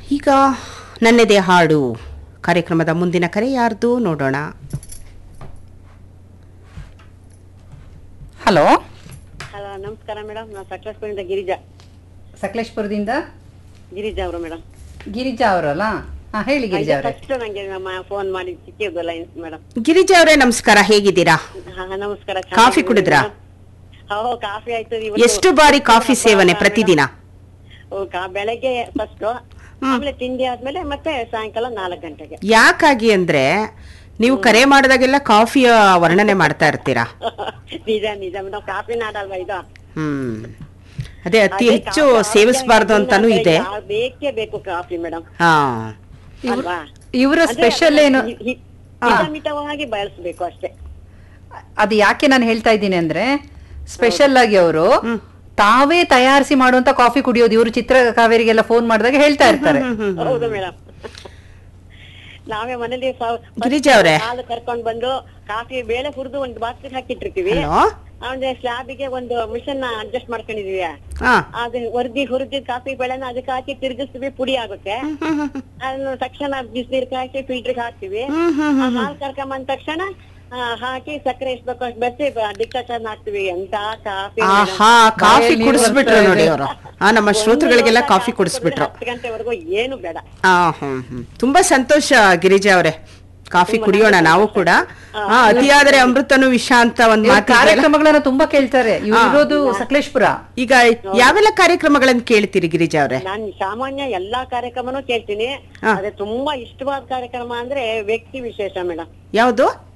ಈಗ ನನ್ನದೇ ಹಾಡು ಕಾರ್ಯಕ್ರಮದ ಮುಂದಿನ ಕರೆ ಯಾರ್ದು ನೋಡೋಣ ಹಲೋ ಹಲೋ ನಮಸ್ಕಾರ ಮೇಡಮ್ ನಾನು ಸಕಲೇಶ್ಪುರದಿಂದ ಗಿರಿಜಾ ಸಕಲೇಶ್ಪುರದಿಂದ ಗಿರಿಜಾ ಅವರು ಮೇಡಮ್ ಗಿರಿಜಾ ಅವರಲ್ಲ ಹಾ ಹೇಳಿ ಗಿರಿಜಾ ಅವರೇ ಫಸ್ಟ್ ನಂಗೆ ನಮ್ಮ ಫೋನ್ ಮಾಡಿ ಸಿಕ್ಕಿದ್ದು ಲೈನ್ಸ್ ಮೇಡಮ್ ಗಿರಿಜಾ ಅವರೇ ನಮಸ್ಕಾರ ಹೇಗಿದ್ದೀರಾ ಹಾ ನಮಸ್ಕಾರ ಕಾಫಿ ಕುಡಿದ್ರಾ? ಹೋ ಕಾಫಿ ಆಯ್ತು ಎಷ್ಟು ಬಾರಿ ಕಾಫಿ ಸೇವನೆ ಪ್ರತಿದಿನ ಓ, ಕಾ- ಬೆಳಗ್ಗೆ ಫಸ್ಟ್ ಆಮೇಲೆ ತಿಂಡಿ ಆದ್ಮೇಲೆ ಮತ್ತೆ ಸಾಯಂಕಾಲ ನಾಲ್ಕು ಗಂಟೆಗೆ ಯಾಕಾಗಿ ಅಂದ್ರೆ ನೀವು ಕರೆ ಮಾಡಿದಾಗೆಲ್ಲ ಕಾಫಿಯ ವರ್ಣನೆ ಮಾಡ್ತಾ ಇರ್ತೀರಾ ನಿಜ ನಿಜ ಮೇಡಮ್ ಕಾಫಿ ನಾಡಲ್ವಾ ಇದು ಹ್ಮ್ ಅದೇ ಅತಿ ಅದೇ ಹೆಚ್ಚು ಕಾಫಿ ಸೇವಿಸಬಾರ್ದು ಅಂತಾನೂ ಆರೋಗ್ಯ ಇದೆ ಯಾ- ಬೇಕೇ ಬೇಕು ಕಾಫಿ ಮೇಡಮ್ ಹಾ ಅಲ್ವಾ ಇವರ ಅಂದ್ರೆ ಸ್ಪೆಷಲ್ ಏನು ಹಿ- ಹಿ- ಹಿತಮಿತವಾಗಿ ಬಳಸಬೇಕು ಅಷ್ಟೇ ಅದು ಯಾಕೆ ನಾನು ಹೇಳ್ತಾ ಇದ್ದೀನಿ ಅಂದ್ರೆ ಸ್ಪೆಷಲ್ ಆಗಿ ಅವರು ತಾವೇ ತಯಾರಿಸಿ ಮಾಡುವಂತ ಕಾಫಿ ಕುಡಿಯೋದು ಇವರು ಚಿತ್ರ ಕಾವೇರಿಗೆಲ್ಲ ಫೋನ್ ಮಾಡಿದಾಗ ಹೇಳ್ತಾ ಇರ್ತಾರೆ ಹೌದು ಮೇಡಮ್ ನಾವೇ ಮನೇಲಿ ಸ- ಗಿರಿಜಾ ಅವ್ರೆ. ಹಾಲು ಕರ್ಕೊಂಡ್ ಬಂದು ಕಾಫಿ ಬೇಳೆ ಹುರಿದು ಒಂದು ಬಾಕ್ಸ್ ಹಾಕಿಟ್ಟಿರ್ತೀವಿ ಹಲೋ ಆಮೇಲೆ ಸ್ಲಾಬಿಗೆ ಒಂದು ಮಿಷನ್ ಅಡ್ಜಸ್ಟ್ ಮಾಡ್ಕೊಂಡಿದೀವಿ ಹಾ ಅದು ಹೊರದಿ ಹುರಿದ ಕಾಫಿ ಬೆಳೆನ ಅದಕ್ಕೆ ಹಾಕಿ ತಿರುಗಿಸ್ತೀವಿ ಪುಡಿ ಆಗುತ್ತೆ ಅದನ್ನು ತಕ್ಷಣ ಬಿಸಿನೀರ್ ಹಾಕಿ ಫಿಲ್ಟರ್ ಹಾಕ್ತಿವಿ ಆ ಹಾಲು ಕರ್ಕೊಂಬಂದ ತಕ್ಷಣ ಆ, ಹಾಕಿ ಸಕ್ಕರೆ ಎಷ್ಟು ಬೇಕೋ ಅಷ್ಟು ಬೆರೆಸಿ ಡಿಕಾಷನ್ ಹಾಕ್ತಿವಿ ಎಂತ ಕಾಫಿ ಆಹಾ ಕಾಫಿ ಬಾಯಲ್ಲಿ ನೀರು ಕುಡಿಸ್ಬಿಟ್ರು ಬರ್ತಾ ನೋಡಿ ಇದೆ. ಅವರು ಆ ನಮ್ಮ ಶ್ರೋತೃಗಳಿಗೆಲ್ಲ ಕಾಫಿ ಕುಡಿಸ್ಬಿಟ್ರು ಹತ್ತು ಗಂಟೆವರೆಗೂ ಏನು ಬೇಡ ಆ ಹ್ಮ್ ಹ್ಮ್ ತುಂಬಾ ಸಂತೋಷ ಗಿರಿಜಾ ಅವರೇ ಕಾಫಿ ಕುಡಿಯೋಣ ನಾವು ಕೂಡ ಹಾ ಅತಿಯಾದರೆ ಅಮೃತನು ವಿಷ ಅಂತ ಒಂದ್ ಇವ್ರ ಮಾತು ಕಾರ್ಯಕ್ರಮಗಳನ್ನ ತುಂಬಾ ಕೇಳ್ತಾರೆ ಇವ್ರು ಇರೋದು ಸಕಲೇಶ್ಪುರ ಈಗ ಯಾವೆಲ್ಲ ಕಾರ್ಯಕ್ರಮಗಳನ್ನ ಕೇಳ್ತೀರಿ ಗಿರಿಜಾ ಅವರೇ ನಾನ್ ಸಾಮಾನ್ಯ ಎಲ್ಲಾ ಕಾರ್ಯಕ್ರಮನೂ ಕೇಳ್ತೀನಿ ಹಾ. ಅದೇ ತುಂಬಾ ಇಷ್ಟವಾದ ಕಾರ್ಯಕ್ರಮ ಅಂದ್ರೆ ವ್ಯಕ್ತಿ ವಿಶೇಷ ಮೇಡಮ್ ಯಾವುದು